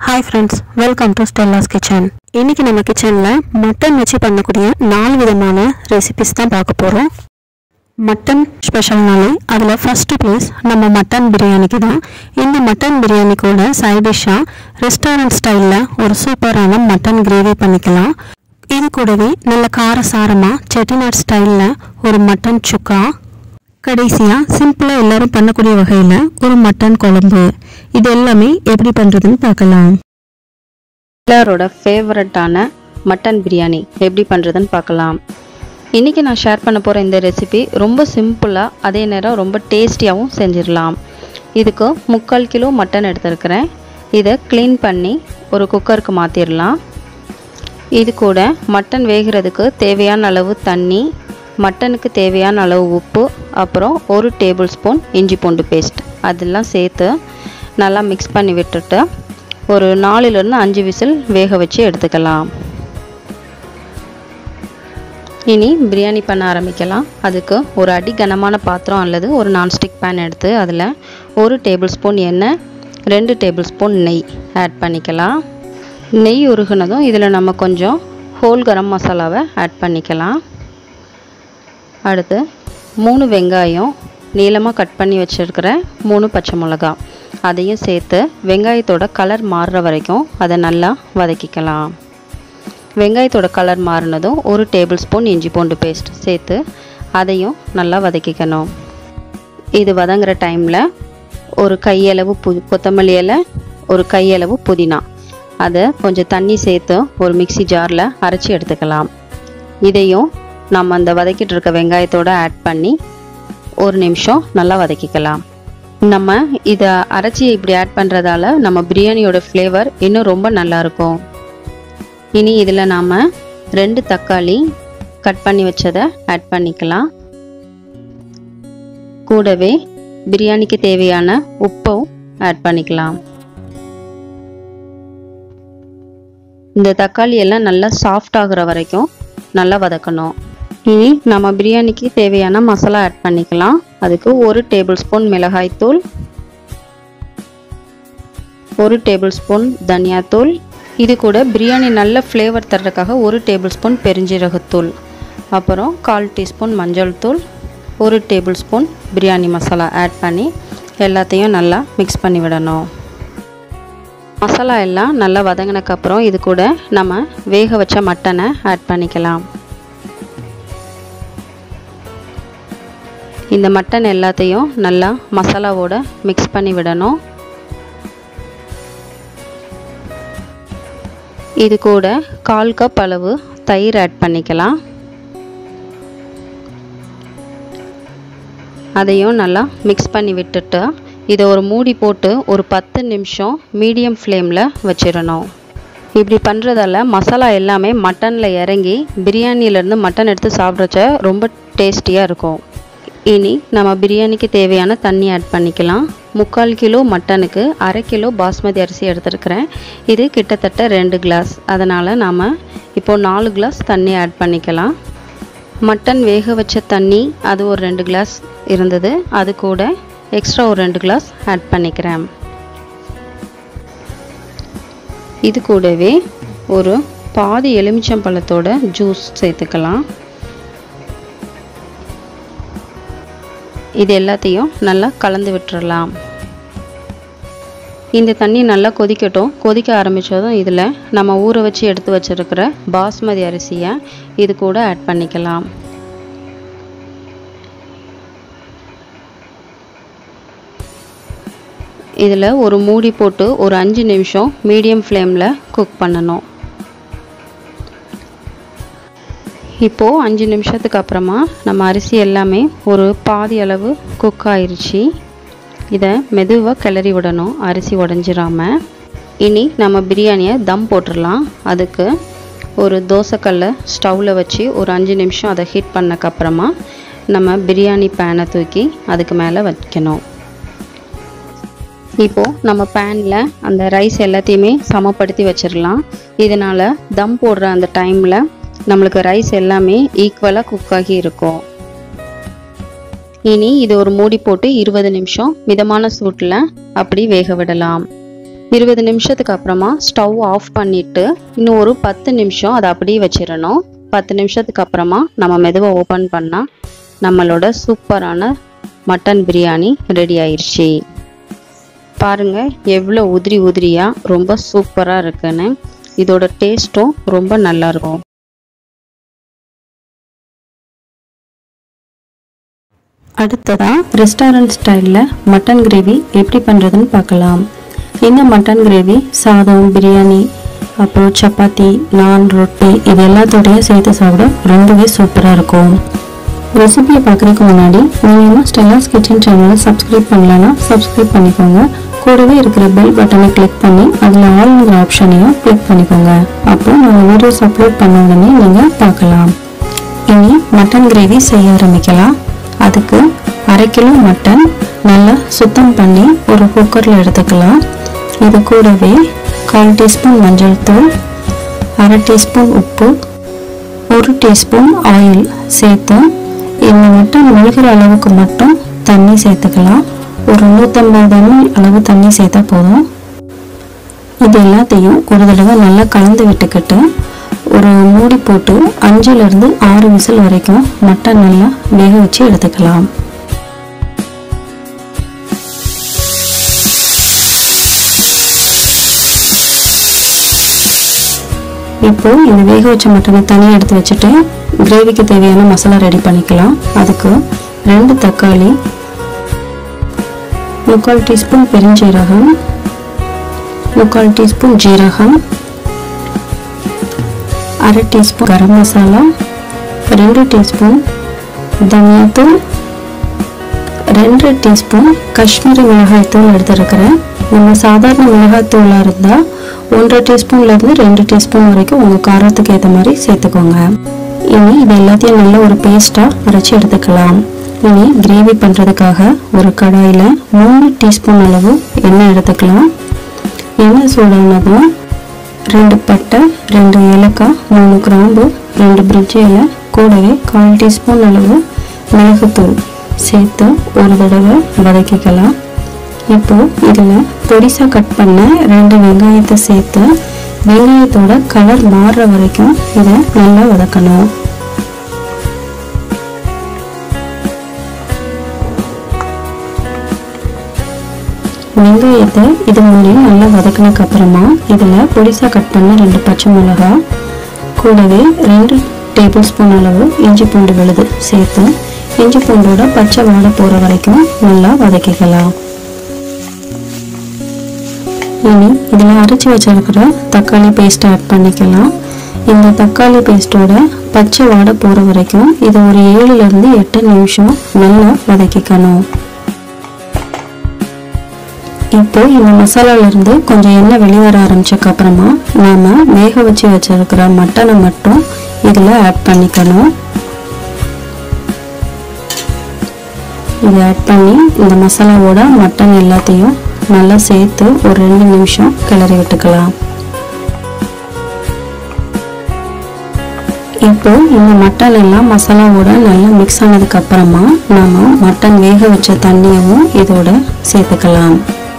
hi friends welcome to Stella's kitchen இன்னைக்கு நம்ம கிச்சனில் மட்டன் வச்சு பண்ணக்கூடிய நாலு விதமான ரெசிபிஸ் தான் பார்க்க போகிறோம் மட்டன் ஸ்பெஷல்னாலே அதில் ஃபஸ்ட்டு பிளேஸ் நம்ம மட்டன் பிரியாணிக்கு தான் இந்த மட்டன் பிரியாணி கூட சைட் டிஷ்ஷாக ரெஸ்டாரண்ட் ஸ்டைலில் ஒரு சூப்பரான மட்டன் கிரேவி பண்ணிக்கலாம் இது கூடவே நல்ல காரசாரமாக செட்டிநாட் ஸ்டைலில் ஒரு மட்டன் சுக்கா கடைசியாக சிம்பிளாக எல்லாரும் பண்ணக்கூடிய வகையில் ஒரு மட்டன் குழம்பு இது எல்லாமே எப்படி பண்ணுறதுன்னு பார்க்கலாம் எல்லாரோட ஃபேவரட்டான மட்டன் பிரியாணி எப்படி பண்ணுறதுன்னு பார்க்கலாம் இன்றைக்கி நான் ஷேர் பண்ண போகிற இந்த ரெசிபி ரொம்ப சிம்பிளாக அதே நேரம் ரொம்ப டேஸ்டியாகவும் செஞ்சிடலாம் இதுக்கு முக்கால் கிலோ மட்டன் எடுத்துருக்கிறேன் இதை க்ளீன் பண்ணி ஒரு குக்கருக்கு மாற்றிடலாம் இது கூட மட்டன் வேகிறதுக்கு தேவையான அளவு தண்ணி மட்டனுக்கு தேவையான அளவு உப்பு அப்புறம் ஒரு டேபிள் ஸ்பூன் இஞ்சி பூண்டு பேஸ்ட் அதெல்லாம் சேர்த்து நல்லா மிக்ஸ் பண்ணி விட்டுட்டு ஒரு நாலுலேருந்து அஞ்சு விசில் வேக வச்சு எடுத்துக்கலாம் இனி பிரியாணி பண்ண ஆரம்பிக்கலாம் அதுக்கு ஒரு அடி கனமான பாத்திரம் அல்லது ஒரு நான்ஸ்டிக் பேன் எடுத்து அதில் ஒரு டேபிள் ஸ்பூன் எண்ணெய் ரெண்டு டேபிள் ஸ்பூன் நெய் ஆட் பண்ணிக்கலாம் நெய் உருகுனதும் இதில் நம்ம கொஞ்சம் ஹோல் கரம் மசாலாவை ஆட் பண்ணிக்கலாம் அடுத்து மூணு வெங்காயம் நீளமாக கட் பண்ணி வச்சுருக்கிற மூணு பச்சை மிளகா அதையும் சேர்த்து வெங்காயத்தோட கலர் மாறுற வரைக்கும் அதை நல்லா வதக்கிக்கலாம் வெங்காயத்தோட கலர் மாறினதும் ஒரு டேபிள் ஸ்பூன் இஞ்சி பூண்டு பேஸ்ட் சேர்த்து அதையும் நல்லா வதக்கிக்கணும் இது வதங்குற டைமில் ஒரு கையளவு பு கொத்தமல்லி இலை ஒரு கையளவு புதினா அதை கொஞ்சம் தண்ணி சேர்த்து ஒரு மிக்சி ஜாரில் அரைச்சி எடுத்துக்கலாம் இதையும் நம்ம அந்த வதக்கிட்டு இருக்க வெங்காயத்தோடு ஆட் பண்ணி ஒரு நிமிஷம் நல்லா வதக்கிக்கலாம் நம்ம இதை அரைச்சி இப்படி ஆட் பண்ணுறதால நம்ம பிரியாணியோட ஃப்ளேவர் இன்னும் ரொம்ப நல்லாயிருக்கும் இனி இதில் நாம் ரெண்டு தக்காளி கட் பண்ணி வச்சதை ஆட் பண்ணிக்கலாம் கூடவே பிரியாணிக்கு தேவையான உப்பும் ஆட் பண்ணிக்கலாம் இந்த தக்காளி எல்லாம் நல்லா சாஃப்ட் ஆகுற வரைக்கும் நல்லா வதக்கணும் இனி நம்ம பிரியாணிக்கு தேவையான மசாலா ஆட் பண்ணிக்கலாம் அதுக்கு ஒரு டேபிள் ஸ்பூன் மிளகாய்த்தூள் ஒரு டேபிள் ஸ்பூன் தனியாத்தூள் இது கூட பிரியாணி நல்ல ஃப்ளேவர் தர்றதுக்காக ஒரு டேபிள் ஸ்பூன் பெருஞ்சீரகத்தூள் அப்புறம் கால் டீஸ்பூன் மஞ்சள் தூள் ஒரு tablespoon biryani masala add பண்ணி எல்லாத்தையும் நல்லா மிக்ஸ் பண்ணி விடணும் மசாலா எல்லாம் நல்லா வதங்கினக்கப்புறம் இது கூட நம்ம வேக வச்ச மட்டனை ஆட் பண்ணிக்கலாம் இந்த மட்டன் எல்லாத்தையும் நல்லா மசாலாவோட மிக்ஸ் பண்ணி விடணும் இது கூட கால் கப் அளவு தயிர் ஆட் பண்ணிக்கலாம் அதையும் நல்லா மிக்ஸ் பண்ணி விட்டுட்டு இதை ஒரு மூடி போட்டு ஒரு பத்து நிமிஷம் மீடியம் ஃப்ளேமில் வச்சிடணும் இப்படி பண்ணுறதால மசாலா எல்லாமே மட்டனில் இறங்கி பிரியாணியிலேருந்து மட்டன் எடுத்து சாப்பிட்றச்ச ரொம்ப டேஸ்டியாக இருக்கும் இனி நம்ம பிரியாணிக்கு தேவையான தண்ணி ஆட் பண்ணிக்கலாம் முக்கால் கிலோ மட்டனுக்கு அரை கிலோ பாஸ்மதி அரிசி எடுத்துருக்கிறேன் இது கிட்டத்தட்ட ரெண்டு கிளாஸ் அதனால் நாம் இப்போது நாலு கிளாஸ் தண்ணி ஆட் பண்ணிக்கலாம் மட்டன் வேக வச்ச தண்ணி அது ஒரு ரெண்டு கிளாஸ் இருந்தது அது கூட எக்ஸ்ட்ரா ஒரு ரெண்டு கிளாஸ் ஆட் பண்ணிக்கிறேன் இது கூடவே ஒரு பாதி எலுமிச்சம்பழத்தோட ஜூஸ் சேர்த்துக்கலாம் இது எல்லாத்தையும் நல்லா கலந்து விட்டுறலாம் இந்த தண்ணி நல்லா கொதிக்கட்டும் கொதிக்க ஆரம்பித்ததும் இதில் நம்ம ஊற வச்சு எடுத்து வச்சுருக்கிற பாஸ்மதி அரிசியை இது கூட ஆட் பண்ணிக்கலாம் இதில் ஒரு மூடி போட்டு ஒரு அஞ்சு நிமிஷம் மீடியம் ஃப்ளேமில் குக் பண்ணணும் இப்போது அஞ்சு நிமிஷத்துக்கு அப்புறமா நம்ம அரிசி எல்லாமே ஒரு பாதி அளவு குக் ஆயிடுச்சு இதை மெதுவாக கிளறி விடணும் அரிசி உடஞ்சிராமல் இனி நம்ம பிரியாணியை தம் போட்டுடலாம் அதுக்கு ஒரு தோசைக்கல்லை ஸ்டவ்வில் வச்சு ஒரு அஞ்சு நிமிஷம் அதை ஹீட் பண்ணக்கப்புறமா நம்ம பிரியாணி பேனை தூக்கி அதுக்கு மேலே வைக்கணும் இப்போது நம்ம பேனில் அந்த ரைஸ் எல்லாத்தையுமே சமப்படுத்தி வச்சிடலாம் இதனால் தம் போடுற அந்த டைமில் நம்மளுக்கு ரைஸ் எல்லாமே ஈக்குவலாக குக் ஆகி இருக்கும் இனி இது ஒரு மூடி போட்டு இருபது நிமிஷம் மிதமான சூட்டில் அப்படி வேக விடலாம் இருபது நிமிஷத்துக்கு அப்புறமா ஸ்டவ் ஆஃப் பண்ணிவிட்டு இன்னும் ஒரு பத்து நிமிஷம் அதை அப்படியே வச்சிடணும் பத்து நிமிஷத்துக்கு அப்புறமா நம்ம மெதுவாக ஓப்பன் பண்ணால் நம்மளோட சூப்பரான மட்டன் பிரியாணி ரெடி ஆயிடுச்சு பாருங்க எவ்வளோ உதிரி உதிரியாக ரொம்ப சூப்பராக இருக்குன்னு இதோட டேஸ்ட்டும் ரொம்ப நல்லா இருக்கும் அடுத்ததா ரெஸ்டாரண்ட் ஸ்டைலில் மட்டன் கிரேவி எப்படி பண்ணுறதுன்னு பார்க்கலாம் இந்த மட்டன் கிரேவி சாதம் பிரியாணி அப்புறம் சப்பாத்தி நான் ரொட்டி இது எல்லாத்தோடையும் சேர்த்து சாப்பிட ரொம்பவே சூப்பராக இருக்கும் ரெசிபியை பார்க்குறதுக்கு முன்னாடி நீங்கள் ஸ்டெல்லாஸ் கிச்சன் சேனலை சப்ஸ்கிரைப் பண்ணலன்னா சப்ஸ்கிரைப் பண்ணிக்கோங்க கூடவே இருக்கிற பெல் பட்டனை கிளிக் பண்ணி அதில் ஆளுங்கிற ஆப்ஷனையும் கிளிக் பண்ணிக்கோங்க அப்போ நம்ம வீடியோஸ் அப்லோட் பண்ண உடனே நீங்கள் பார்க்கலாம் இனி மட்டன் கிரேவி செய்ய ஆரம்பிக்கலாம் அதுக்கு அரை கிலோ மட்டன் நல்லா சுத்தம் பண்ணி ஒரு குக்கரில் எடுத்துக்கலாம் இது கூடவே கால் டீஸ்பூன் மஞ்சள் தூள் அரை டீஸ்பூன் உப்பு ஒரு டீஸ்பூன் ஆயில் சேர்த்து இந்த மட்டன் முழுகிற அளவுக்கு மட்டும் தண்ணி சேர்த்துக்கலாம் ஒரு நூற்றம்பது ml அளவு தண்ணி சேர்த்தா போதும் இது எல்லாத்தையும் ஒரு தடவை நல்லா கலந்து விட்டுக்கிட்டு ஒரு மூடி போட்டு அஞ்சுலேருந்து ஆறு விசில் வரைக்கும் மட்டன் நல்லா வேக வச்சு எடுத்துக்கலாம் இப்போ இந்த வேக வச்ச மட்டனை தனியாக எடுத்து வச்சுட்டு கிரேவிக்கு தேவையான மசாலா ரெடி பண்ணிக்கலாம் அதுக்கு ரெண்டு தக்காளி முக்கால் டீஸ்பூன் பெருஞ்சீரகம் முக்கால் டீஸ்பூன் ஜீரகம் அரை டீஸ்பூன் கரம் மசாலா ரெண்டு டீஸ்பூன் தனியாத்தூள் ரெண்டு டீஸ்பூன் காஷ்மீரி மிளகாய்த்தூள் எடுத்துருக்கிறேன் நம்ம சாதாரண மிளகாய்த்தூளாக இருந்தால் ஒன்றரை டீஸ்பூன்லேருந்து ரெண்டு டீஸ்பூன் வரைக்கும் உங்கள் காரத்துக்கு ஏற்ற மாதிரி சேர்த்துக்கோங்க இனி இது எல்லாத்தையும் நல்ல ஒரு பேஸ்ட்டாக அரைச்சி எடுத்துக்கலாம் இனி கிரேவி பண்ணுறதுக்காக ஒரு கடாயில் மூணு டீஸ்பூன் அளவு எண்ணெய் எடுத்துக்கலாம் எண்ணெய் சூடானதும் ரெண்டு பட்டை ரெண்டு ஏலக்காய் மூணு கிராம்பு ரெண்டு பிரிட்ஜி இலை கூடவே கால் டீஸ்பூன் அளவு மிளகுத்தூள் சேர்த்து ஒரு தடவை வதக்கிக்கலாம் இப்போ இதில் பொடிசாக கட் பண்ண ரெண்டு வெங்காயத்தை சேர்த்து வெங்காயத்தோட கலர் மாறுற வரைக்கும் இதை நல்லா வதக்கணும் வெங்காயத்தை இது மாதிரி நல்லா வதக்கினதுக்கு அப்புறமா இதில் பொடிசாக கட் பண்ண ரெண்டு பச்சை மிளகா கூடவே ரெண்டு டேபிள் ஸ்பூன் அளவு இஞ்சி பூண்டு விழுது சேர்த்து இஞ்சி பூண்டோட பச்சை வாடை போகிற வரைக்கும் நல்லா வதக்கிக்கலாம் இனி இதில் அரைச்சி வச்சிருக்கிற தக்காளி பேஸ்ட் ஆட் பண்ணிக்கலாம் இந்த தக்காளி பேஸ்ட்டோட பச்சை வாடை போகிற வரைக்கும் இது ஒரு ஏழுலேருந்து எட்டு நிமிஷம் நல்லா வதக்கிக்கணும் இப்போ இந்த மசாலால இருந்து கொஞ்சம் எண்ணெய் வெளியே வர ஆரம்பிச்சதுக்கு அப்புறமா நாம வேக வச்சு வச்சிருக்கிற மட்டனை மட்டும் இதில் ஆட் பண்ணிக்கணும் இதை ஆட் பண்ணி இந்த மசாலாவோட மட்டன் எல்லாத்தையும் நல்லா சேர்த்து ஒரு ரெண்டு நிமிஷம் கிளறி விட்டுக்கலாம் இப்போ இந்த மட்டன் எல்லாம் மசாலாவோட நல்லா மிக்ஸ் ஆனதுக்கு அப்புறமா நாம மட்டன் வேக வச்ச தண்ணியவும் இதோட சேர்த்துக்கலாம்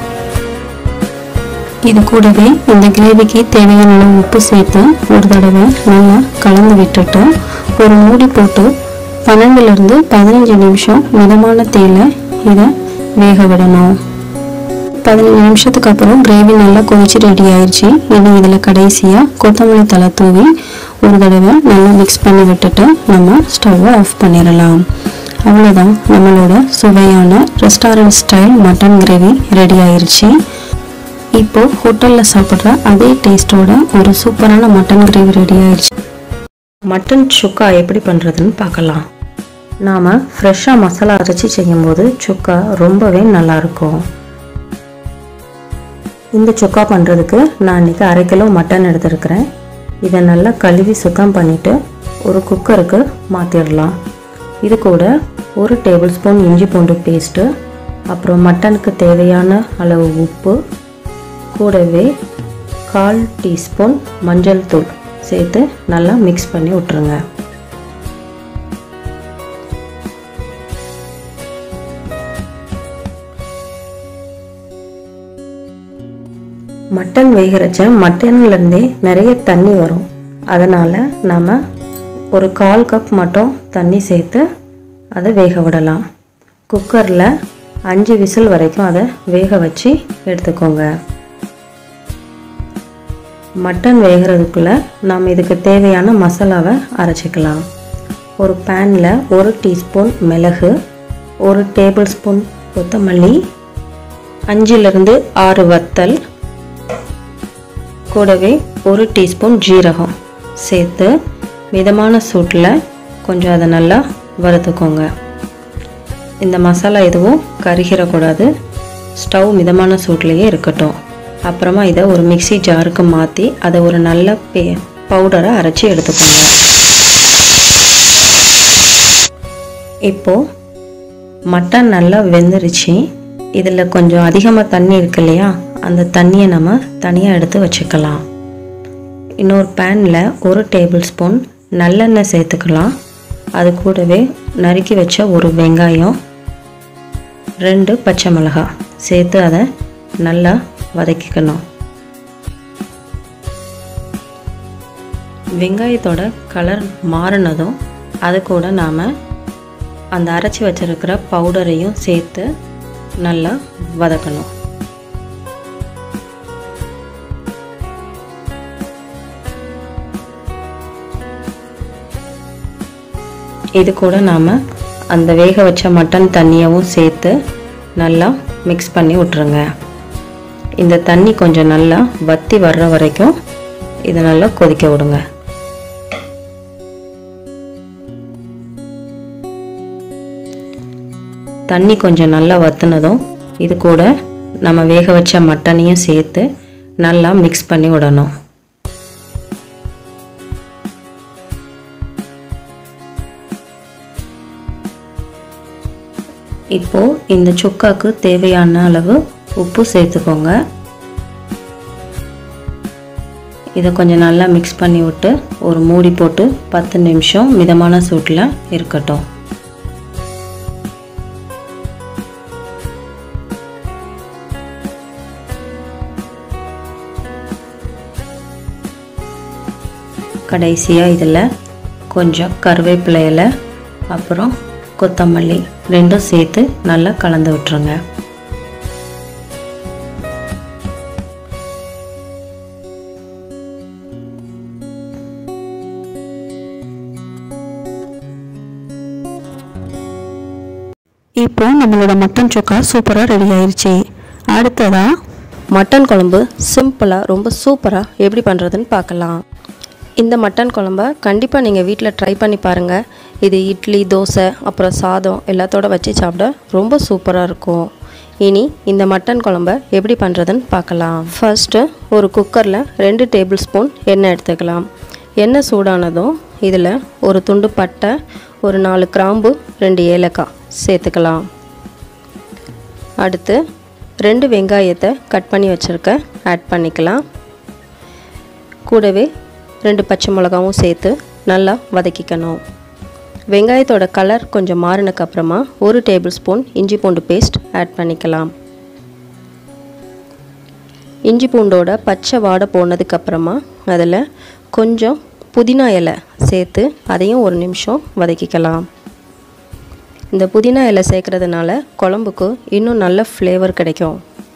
இது கூடவே இந்த கிரேவிக்கு தேவையான அளவு உப்பு சேர்த்து ஒரு தடவை நல்லா கலந்து விட்டுட்டு ஒரு மூடி போட்டு பன்னெண்டுலேருந்து பதினஞ்சு நிமிஷம் மிதமான தேயில இதை வேக விடணும் பதினஞ்சு நிமிஷத்துக்கு அப்புறம் கிரேவி நல்லா கொதிச்சு ரெடி ஆயிடுச்சு இனி இதில் கடைசியாக கொத்தமல்லி தலை தூவி ஒரு தடவை நல்லா மிக்ஸ் பண்ணி விட்டுட்டு நம்ம ஸ்டவ்வை ஆஃப் பண்ணிடலாம் அவ்வளோதான் நம்மளோட சுவையான restaurant style mutton gravy ready ஆயிருச்சு இப்போ ஹோட்டலில் சாப்பிட்ற அதே டேஸ்ட்டோட ஒரு சூப்பரான மட்டன் கிரேவி ரெடி ஆயிடுச்சு மட்டன் சுக்கா எப்படி பண்ணுறதுன்னு பார்க்கலாம் நாம் ஃப்ரெஷ்ஷாக மசாலா அரைச்சி செய்யும்போது சுக்கா ரொம்பவே நல்லாயிருக்கும் இந்த சுக்கா பண்ணுறதுக்கு நான் இன்றைக்கி அரை கிலோ மட்டன் எடுத்துருக்கிறேன் இதை நல்லா கழுவி சுத்தம் பண்ணிவிட்டு ஒரு குக்கருக்கு மாற்றிடலாம் இது கூட ஒரு டேபிள் ஸ்பூன் இஞ்சி பூண்டு பேஸ்ட்டு அப்புறம் மட்டனுக்கு தேவையான அளவு உப்பு கூடவே கால் டீஸ்பூன் மஞ்சள் தூள் சேர்த்து நல்லா மிக்ஸ் பண்ணி விட்ருங்க மட்டன் வேகிறச்ச மட்டன்லேருந்தே நிறைய தண்ணி வரும் அதனால் நாம் ஒரு கால் கப் மட்டும் தண்ணி சேர்த்து அதை வேக விடலாம் குக்கரில் அஞ்சு விசில் வரைக்கும் அதை வேக வச்சு எடுத்துக்கோங்க மட்டன் வேகிறதுக்குள்ளே நாம் இதுக்கு தேவையான மசாலாவை அரைச்சிக்கலாம் ஒரு பேனில் ஒரு டீஸ்பூன் மிளகு ஒரு டேபிள் ஸ்பூன் கொத்தமல்லி அஞ்சிலிருந்து ஆறு வத்தல் கூடவே ஒரு டீஸ்பூன் ஜீரகம் சேர்த்து மிதமான சூட்டில் கொஞ்சம் அதை நல்லா வறுத்துக்கோங்க இந்த மசாலா எதுவும் கருகிடக்கூடாது ஸ்டவ் மிதமான சூட்லேயே இருக்கட்டும் அப்புறமா இதை ஒரு மிக்சி ஜாருக்கு மாற்றி அதை ஒரு நல்ல பே பவுடரை அரைச்சி எடுத்துக்கோங்க இப்போது மட்டன் நல்லா வெந்துருச்சு இதில் கொஞ்சம் அதிகமாக தண்ணி இருக்கு இல்லையா அந்த தண்ணியை நம்ம தனியாக எடுத்து வச்சுக்கலாம் இன்னொரு பேனில் ஒரு டேபிள் ஸ்பூன் நல்லெண்ணெய் சேர்த்துக்கலாம் அது கூடவே நறுக்கி வச்ச ஒரு வெங்காயம் ரெண்டு பச்சை மிளகாய் சேர்த்து அதை நல்லா வதக்கிக்கணும் வெங்காயத்தோட கலர் மாறினதும் அது கூட நாம் அந்த அரைச்சி வச்சிருக்கிற பவுடரையும் சேர்த்து நல்லா வதக்கணும் இது கூட நாம் அந்த வேக வச்ச மட்டன் தண்ணியவும் சேர்த்து நல்லா மிக்ஸ் பண்ணி விட்ருங்க இந்த தண்ணி கொஞ்சம் நல்லா வத்தி வர்ற வரைக்கும் இதை நல்லா கொதிக்க விடுங்க தண்ணி கொஞ்சம் நல்லா வத்துனதும் இது கூட நம்ம வேக வச்ச மட்டனையும் சேர்த்து நல்லா மிக்ஸ் பண்ணி விடணும் இப்போது இந்த சுக்காக்கு தேவையான அளவு உப்பு சேர்த்துக்கோங்க இதை கொஞ்சம் நல்லா மிக்ஸ் பண்ணி விட்டு ஒரு மூடி போட்டு பத்து நிமிஷம் மிதமான சூட்டில் இருக்கட்டும் கடைசியாக இதில் கொஞ்சம் கருவேப்பிலை இலை அப்புறம் கொத்தமல்லி ரெண்டும் சேர்த்து நல்லா கலந்து விட்டுருங்க இப்போ நம்மளோட மட்டன் சுக்கா சூப்பராக ரெடி ஆயிருச்சு அடுத்ததா மட்டன் குழம்பு சிம்பிளாக ரொம்ப சூப்பராக எப்படி பண்ணுறதுன்னு பார்க்கலாம் இந்த மட்டன் குழம்ப கண்டிப்பாக நீங்கள் வீட்டில் ட்ரை பண்ணி பாருங்கள் இது இட்லி தோசை அப்புறம் சாதம் எல்லாத்தோட வச்சு சாப்பிட ரொம்ப சூப்பராக இருக்கும் இனி இந்த மட்டன் குழம்ப எப்படி பண்ணுறதுன்னு பார்க்கலாம் ஃபர்ஸ்ட்டு ஒரு குக்கரில் ரெண்டு டேபிள் ஸ்பூன் எண்ணெய் எடுத்துக்கலாம் எண்ணெய் சூடானதும் இதில் ஒரு துண்டு பட்டை ஒரு நாலு கிராம்பு ரெண்டு ஏலக்காய் சேர்த்துக்கலாம் அடுத்து ரெண்டு வெங்காயத்தை கட் பண்ணி வச்சுருக்க ஆட் பண்ணிக்கலாம் கூடவே ரெண்டு பச்சை மிளகாவும் சேர்த்து நல்லா வதக்கிக்கணும் வெங்காயத்தோட கலர் கொஞ்சம் மாறினக்கப்புறமா ஒரு டேபிள் ஸ்பூன் இஞ்சி பூண்டு பேஸ்ட் ஆட் பண்ணிக்கலாம் இஞ்சி பூண்டோட பச்சை வாடை போனதுக்கப்புறமா அதில் கொஞ்சம் புதினா இலை சேர்த்து அதையும் ஒரு நிமிஷம் வதக்கிக்கலாம் இந்த புதினா இலை சேர்க்குறதுனால குழம்புக்கு இன்னும் நல்ல ஃப்ளேவர் கிடைக்கும்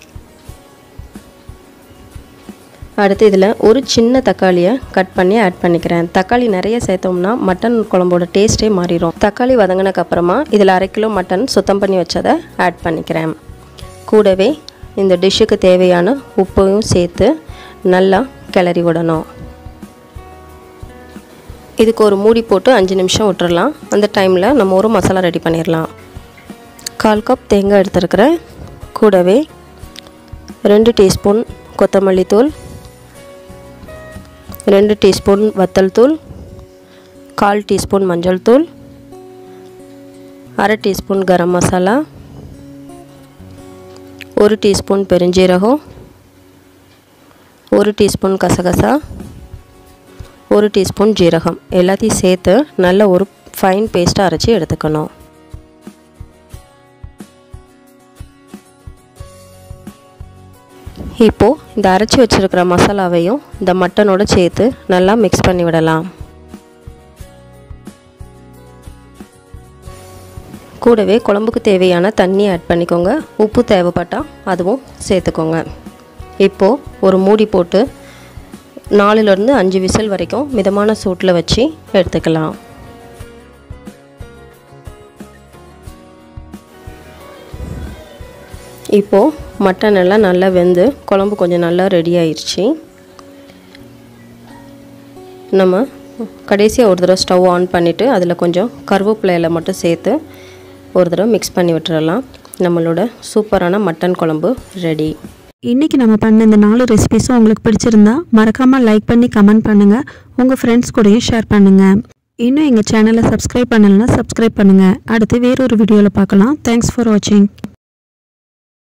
அடுத்து இதில் ஒரு சின்ன தக்காளியை கட் பண்ணி ஆட் பண்ணிக்கிறேன் தக்காளி நிறைய சேர்த்தோம்னா மட்டன் குழம்போட டேஸ்ட்டே மாறிடும் தக்காளி வதங்கினக்கு அப்புறமா இதில் அரை கிலோ மட்டன் சுத்தம் பண்ணி வச்சதை ஆட் பண்ணிக்கிறேன் கூடவே இந்த டிஷ்ஷுக்கு தேவையான உப்பையும் சேர்த்து நல்லா கிளறி விடணும் இதுக்கு ஒரு மூடி போட்டு அஞ்சு நிமிஷம் விட்டுறலாம் அந்த டைமில் நம்ம ஒரு மசாலா ரெடி பண்ணிடலாம் கால் கப் தேங்காய் எடுத்துருக்கிறேன் கூடவே ரெண்டு டீஸ்பூன் கொத்தமல்லி தூள் ரெண்டு டீஸ்பூன் வத்தல் தூள் கால் டீஸ்பூன் மஞ்சள் தூள் அரை டீஸ்பூன் கரம் மசாலா ஒரு டீஸ்பூன் பெருஞ்சீரகம் ஒரு டீஸ்பூன் கசகசா ஒரு டீஸ்பூன் ஜீரகம் எல்லாத்தையும் சேர்த்து நல்ல ஒரு ஃபைன் பேஸ்ட்டாக அரைச்சி எடுத்துக்கணும் இப்போது இந்த அரைச்சி வச்சுருக்கிற மசாலாவையும் இந்த மட்டனோட சேர்த்து நல்லா மிக்ஸ் பண்ணி விடலாம் கூடவே குழம்புக்கு தேவையான தண்ணி ஆட் பண்ணிக்கோங்க உப்பு தேவைப்பட்டால் அதுவும் சேர்த்துக்கோங்க இப்போது ஒரு மூடி போட்டு நாலுலேருந்து அஞ்சு விசில் வரைக்கும் மிதமான சூட்டில் வச்சு எடுத்துக்கலாம் இப்போது மட்டன் எல்லாம் நல்லா வெந்து குழம்பு கொஞ்சம் நல்லா ரெடி ஆயிடுச்சு நம்ம கடைசியாக ஒரு தடவை ஸ்டவ் ஆன் பண்ணிவிட்டு அதில் கொஞ்சம் கருவேப்பிலையில் மட்டும் சேர்த்து ஒரு தடவை மிக்ஸ் பண்ணி விட்டுறலாம் நம்மளோட சூப்பரான மட்டன் குழம்பு ரெடி இன்றைக்கி நம்ம பண்ண இந்த நாலு ரெசிபிஸும் உங்களுக்கு பிடிச்சிருந்தா மறக்காமல் லைக் பண்ணி கமெண்ட் பண்ணுங்கள் உங்கள் ஃப்ரெண்ட்ஸ் கூடயும் ஷேர் பண்ணுங்கள் இன்னும் எங்கள் சேனலை சப்ஸ்கிரைப் பண்ணலைன்னா சப்ஸ்கிரைப் பண்ணுங்கள் அடுத்து வேறொரு வீடியோவில் பார்க்கலாம் தேங்க்ஸ் ஃபார் வாட்சிங்